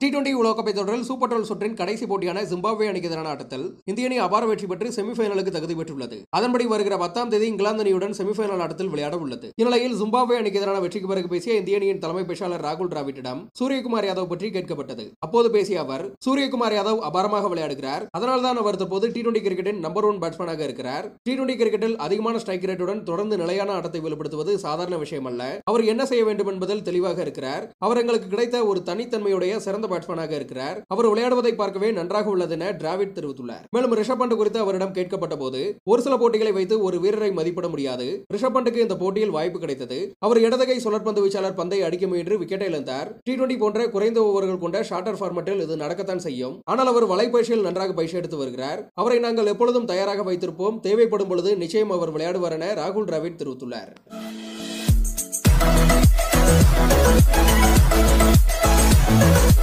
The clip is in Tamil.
டி டுவெண்டி உலகக்கோப்பை தொடரில் சூப்பர் டுவெல் சுற்றின் கடைசி போட்டியான ஜிம்பாப்வே அணிக்கு எதிரான ஆட்டத்தில் இந்திய அணி அபார வெற்றி பெற்று செமிஃபைனலுக்கு தகுதி பெற்றுள்ளது அதன்படி வருகிற பத்தாம் தேதி இங்கிலாந்து அணியுடன் செமிஃபைனல் ஆட்டத்தில் விளையாட உள்ளது இந்நிலையில் ஜிம்பாப்வே அணிக்கு எதிரான வெற்றிக்கு பிறகு பேசிய இந்திய அணியின் தலைமை பேச்சாளர் ராகுல் டிராவிட்டிடம் சூரியகுமார் யாதவ் பற்றி கேட்கப்பட்டது அப்போது பேசிய அவர் சூரியகுமார் யாதவ் அபாரமாக விளையாடுகிறார் அதனால்தான் அவர் தற்போது டி டுவெண்டி கிரிக்கெட்டின் நம்பர் ஒன் பேட்ஸ்மேனாக இருக்கிறார் டி டுவெண்டி கிரிக்கெட்டில் அதிகமான ஸ்ட்ரைக் ரேட்டுடன் தொடர்ந்து நிலையான ஆட்டத்தை வெளிப்படுத்துவது சாதாரண விஷயம் அல்ல அவர் என்ன செய்ய வேண்டும் என்பதில் தெளிவாக இருக்கிறார் அவர் எங்களுக்கு கிடைத்த ஒரு தனித்தன்மையுடைய சிறந்த பேட்ஸ்மேனாக இருக்கிறார் அவர் விளையாடுவதை பார்க்கவே நன்றாக உள்ளது என டிராவிட் தெரிவித்துள்ளார் மேலும் ரிஷப் பண்ட் குறித்து அவரிடம் கேட்கப்பட்ட போது ஒரு சில போட்டிகளை வைத்து ஒரு வீரரை மதிப்பிட முடியாது ரிஷப் பண்ட்டுக்கு இந்த போட்டியில் வாய்ப்பு கிடைத்தது அவர் இடதுகை சுழற்பந்து வீச்சாளர் பந்தை அடிக்க முயன்று விக்கெட்டை இழந்தார் டி டுவெண்டி போன்ற குறைந்த ஓவர்கள் கொண்ட ஷார்ட்டர் ஃபார்மட்டில் இது நடக்கத்தான் செய்யும் ஆனால் அவர் வலைப்பயிற்சியில் நன்றாக பயிற்சி எடுத்து வருகிறார் அவரை நாங்கள் எப்பொழுதும் தயாராக வைத்திருப்போம் தேவைப்படும் பொழுது நிச்சயம் அவர் விளையாடுவார் என ராகுல் டிராவிட் தெரிவித்துள்ளார் Thank you.